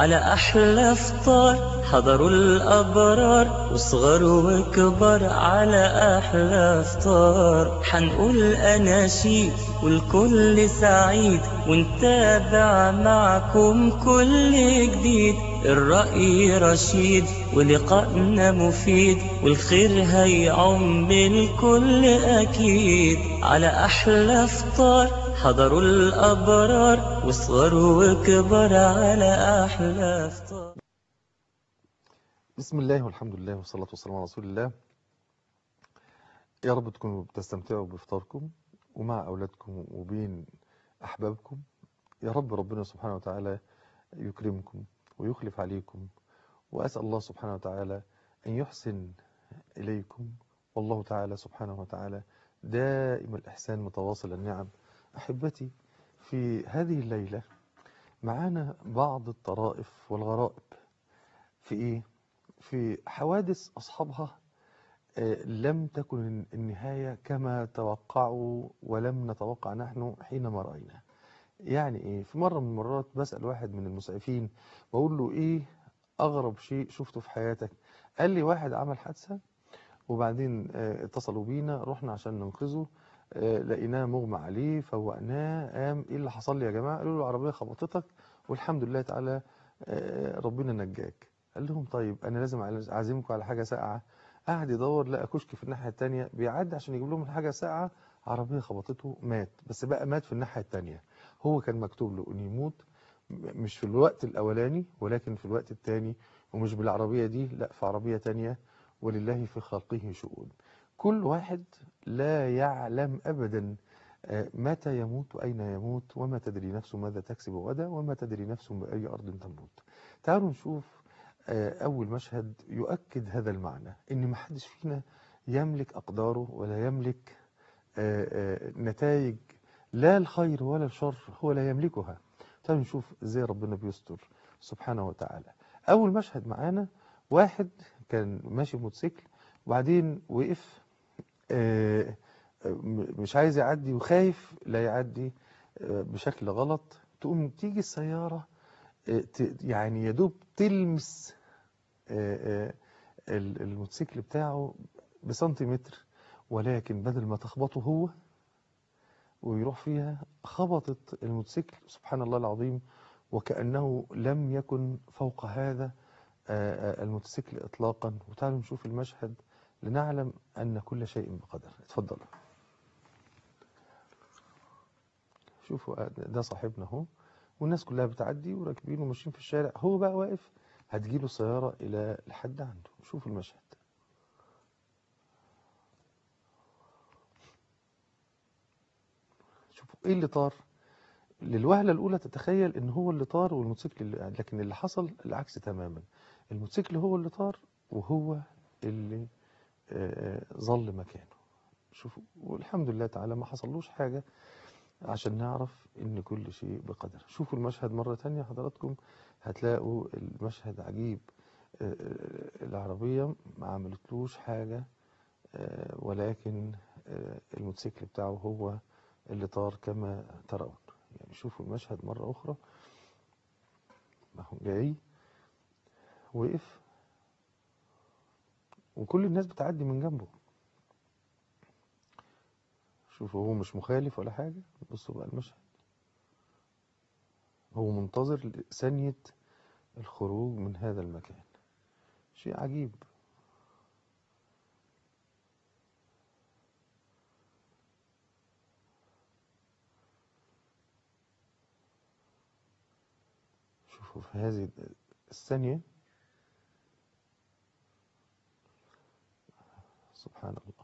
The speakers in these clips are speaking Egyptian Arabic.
على أحلى فطار حضروا الأبرار وصغر وكبر على أحلى فطار حنقول أناشيد والكل سعيد ونتابع معكم كل جديد الرأي رشيد ولقائنا مفيد والخير هيعم الكل أكيد على أحلى فطار حضروا الأبرار وصغروا وكبر على أحلى فطار بسم الله والحمد لله والصلاة والسلام على رسول الله يا رب تكونوا بتستمتعوا بفطاركم ومع أولادكم وبين أحبابكم يا رب ربنا سبحانه وتعالى يكرمكم ويخلف عليكم وأسأل الله سبحانه وتعالى أن يحسن إليكم والله تعالى سبحانه وتعالى دائم الإحسان متواصل النعم أحبتي في هذه الليلة معانا بعض الطرائف والغرائب في إيه؟ في حوادث أصحابها آه، لم تكن النهاية كما توقعوا ولم نتوقع نحن حينما رأينا يعني إيه؟ في مرة من المرات بسأل واحد من المسعفين بقول له إيه أغرب شيء شفته في حياتك قال لي واحد عمل حادثة وبعدين آه، اتصلوا بينا رحنا عشان ننقذه آه، لقيناه مغمى عليه فوقناه قام ايه اللي حصل لي يا جماعه قالوا له العربيه خبطتك والحمد لله تعالى آه، ربنا نجاك قال لهم طيب انا لازم اعزمكم على حاجه ساقعه قعد يدور لقى كشك في الناحيه الثانيه بيعدي عشان يجيب لهم الحاجه ساقعه عربيه خبطته مات بس بقى مات في الناحيه الثانيه هو كان مكتوب له انه يموت م- مش في الوقت الاولاني ولكن في الوقت الثاني ومش بالعربيه دي لا في عربيه ثانيه ولله في خلقه شؤون كل واحد لا يعلم أبدا آه، متى يموت وأين يموت وما تدري نفس ماذا تكسب غدا وما تدري نفس بأي أرض تموت تعالوا نشوف آه، أول مشهد يؤكد هذا المعنى إن ما حدش فينا يملك أقداره ولا يملك آه، آه، نتائج لا الخير ولا الشر هو لا يملكها تعالوا نشوف إزاي ربنا بيستر سبحانه وتعالى أول مشهد معانا واحد كان ماشي بموتوسيكل وبعدين وقف آه، آه، م- مش عايز يعدي وخايف لا يعدي آه، بشكل غلط تقوم تيجي السيارة آه، ت- يعني يا دوب تلمس آه، آه، ال- الموتوسيكل بتاعه بسنتيمتر ولكن بدل ما تخبطه هو ويروح فيها خبطت الموتوسيكل سبحان الله العظيم وكأنه لم يكن فوق هذا آه، آه، الموتوسيكل إطلاقا وتعالوا نشوف المشهد لنعلم أن كل شيء بقدر اتفضل شوفوا آه، ده صاحبنا اهو والناس كلها بتعدي وراكبين وماشيين في الشارع هو بقى واقف هتجيله السيارة إلى الحد عنده شوفوا المشهد شوفوا ايه اللي طار للوهلة الأولى تتخيل إن هو اللي طار والموتوسيكل اللي لكن اللي حصل العكس تماما الموتوسيكل هو اللي طار وهو اللي آه، ظل مكانه شوفوا والحمد لله تعالى ما حصلوش حاجة عشان نعرف إن كل شيء بقدر شوفوا المشهد مرة تانية حضراتكم هتلاقوا المشهد عجيب آه، آه، العربية ما عملتلوش حاجة آه، ولكن آه، الموتوسيكل بتاعه هو اللي طار كما ترون يعني شوفوا المشهد مرة أخرى ما هو جاي وقف وكل الناس بتعدي من جنبه شوفوا هو مش مخالف ولا حاجة بصوا بقى المشهد هو منتظر ثانية الخروج من هذا المكان شيء عجيب شوفوا في هذه الثانية سبحان الله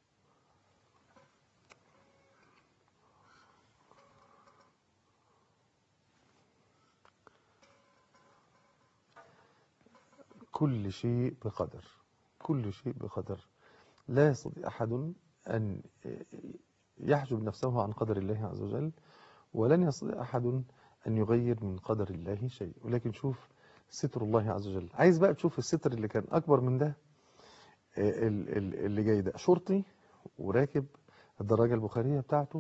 كل شيء بقدر كل شيء بقدر لا يستطيع أحد أن يحجب نفسه عن قدر الله عز وجل ولن يستطيع أحد أن يغير من قدر الله شيء ولكن شوف ستر الله عز وجل عايز بقى تشوف الستر اللي كان أكبر من ده ال- ال- اللي جاي ده شرطي وراكب الدراجة البخارية بتاعته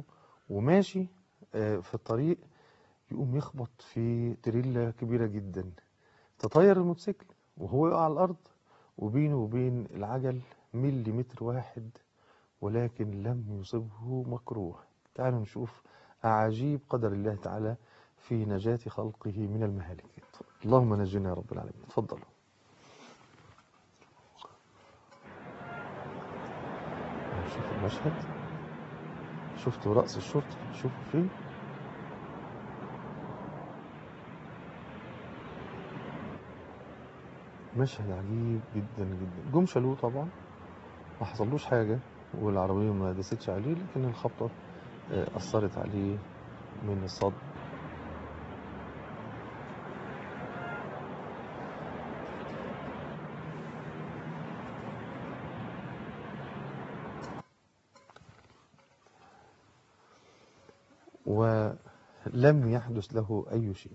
وماشي آه، في الطريق يقوم يخبط في تريلا كبيرة جدا تطير الموتوسيكل وهو يقع على الأرض وبينه وبين العجل ملي متر واحد ولكن لم يصبه مكروه تعالوا نشوف أعاجيب قدر الله تعالى في نجاة خلقه من المهالك اللهم نجنا يا رب العالمين تفضلوا شوف المشهد شفتوا رأس الشرطة شوفوا فين مشهد عجيب جدا جدا جم شالوه طبعا ما حصلوش حاجة والعربية ما دستش عليه لكن الخبطة آه، أثرت عليه من الصدمة ولم يحدث له أي شيء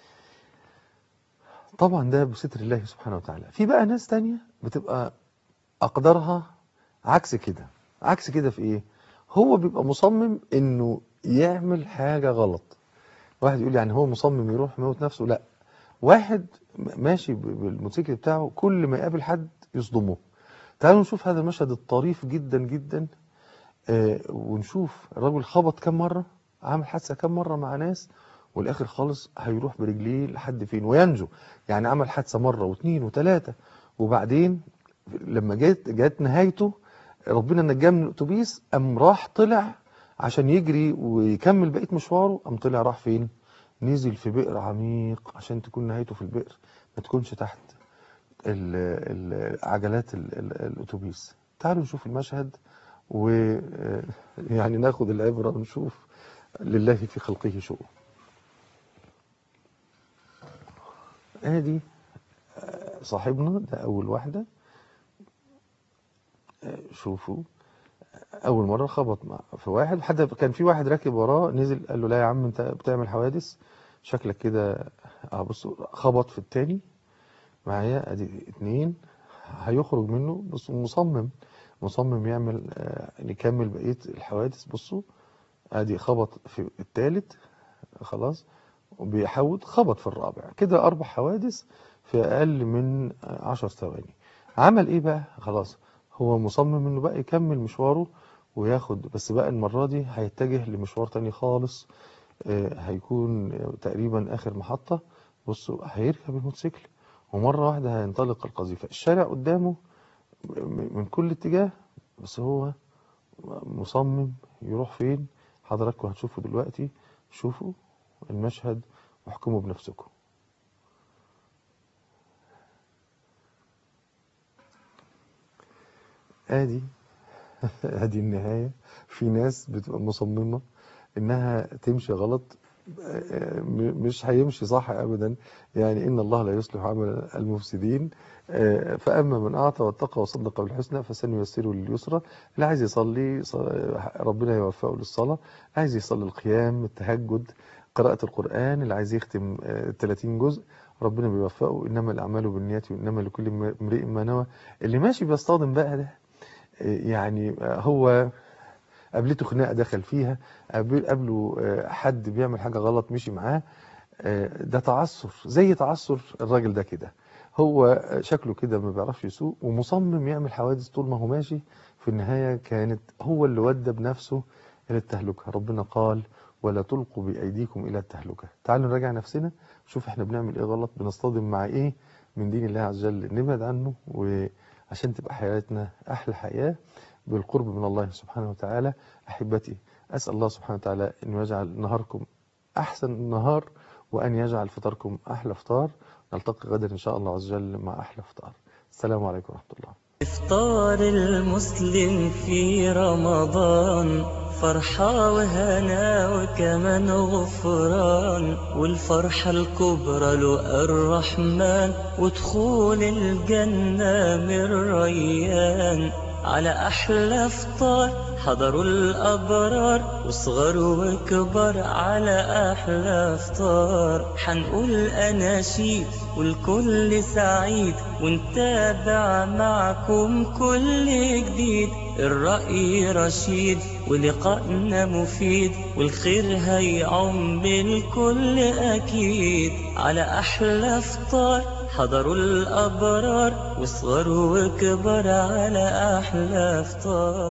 طبعا ده بستر الله سبحانه وتعالى في بقى ناس تانية بتبقى أقدارها عكس كده عكس كده في إيه هو بيبقى مصمم إنه يعمل حاجة غلط واحد يقول يعني هو مصمم يروح يموت نفسه لا واحد ماشي ب- بالموتوسيكل بتاعه كل ما يقابل حد يصدمه تعالوا نشوف هذا المشهد الطريف جدا جدا آه، ونشوف الراجل خبط كم مرة عامل حادثة كم مرة مع ناس والآخر خالص هيروح برجليه لحد فين وينجو يعني عمل حادثة مرة واثنين وثلاثة وبعدين لما جت جت نهايته ربنا نجاه من الأتوبيس قام راح طلع عشان يجري ويكمل بقية مشواره قام طلع راح فين نزل في بئر عميق عشان تكون نهايته في البئر ما تكونش تحت ال- ال- عجلات ال- ال- الأتوبيس تعالوا نشوف المشهد ويعني ناخد العبرة ونشوف لله في خلقه شؤون ادي آه، صاحبنا ده اول واحدة آه، شوفوا اول مرة خبط مع في واحد حتى كان في واحد راكب وراه نزل قال له لا يا عم انت بتعمل حوادث شكلك كده اه بصوا خبط في التاني معايا ادي اتنين هيخرج منه بص مصمم مصمم يعمل آه، نكمل بقية الحوادث بصوا ادي خبط في التالت خلاص وبيحاول خبط في الرابع كده اربع حوادث في اقل من آه، عشر ثواني عمل ايه بقى خلاص هو مصمم انه بقى يكمل مشواره وياخد بس بقى المرة دي هيتجه لمشوار تاني خالص آه، هيكون آه، تقريبا اخر محطة بصوا هيركب الموتوسيكل ومرة واحدة هينطلق القذيفة الشارع قدامه م- من كل اتجاه بس هو مصمم يروح فين حضراتكم هتشوفوا دلوقتي شوفوا المشهد واحكموا بنفسكم ادي ادي النهاية في ناس بتبقى مصممة انها تمشي غلط آه، م- مش هيمشي صح ابدا يعني ان الله لا يصلح عمل المفسدين آه، فاما من اعطى واتقى وصدق بالحسنى فسنيسره لليسرى اللي عايز يصلي ص- ربنا يوفقه للصلاه عايز يصلي القيام التهجد قراءة القرآن اللي عايز يختم آه، 30 جزء ربنا بيوفقه إنما الأعمال بالنيات وإنما لكل امرئ ما نوى اللي ماشي بيصطدم بقى ده آه، يعني آه، هو قابلته خناقه دخل فيها قابل- قابله آه، حد بيعمل حاجه غلط مشي معاه آه، ده تعثر زي تعثر الراجل ده كده هو آه، شكله كده ما بيعرفش يسوق ومصمم يعمل حوادث طول ما هو ماشي في النهايه كانت هو اللي ودى بنفسه الى التهلكه ربنا قال ولا تلقوا بايديكم الى التهلكه تعالوا نراجع نفسنا شوف احنا بنعمل ايه غلط بنصطدم مع ايه من دين الله عز وجل نبعد عنه وعشان تبقى حياتنا احلى حياه بالقرب من الله سبحانه وتعالى أحبتي أسأل الله سبحانه وتعالى أن يجعل نهاركم أحسن نهار وأن يجعل فطاركم أحلى فطار نلتقي غدا إن شاء الله عز وجل مع أحلى فطار السلام عليكم ورحمة الله إفطار المسلم في رمضان فرحة وهنا وكمان غفران والفرحة الكبرى له الرحمن ودخول الجنة من ريان على أحلى فطار حضروا الأبرار وصغر وكبر على أحلى فطار حنقول أناشيد والكل سعيد ونتابع معكم كل جديد الرأي رشيد ولقائنا مفيد والخير هيعم الكل أكيد على أحلى فطار حضروا الأبرار وصغر وكبر على أحلى فطار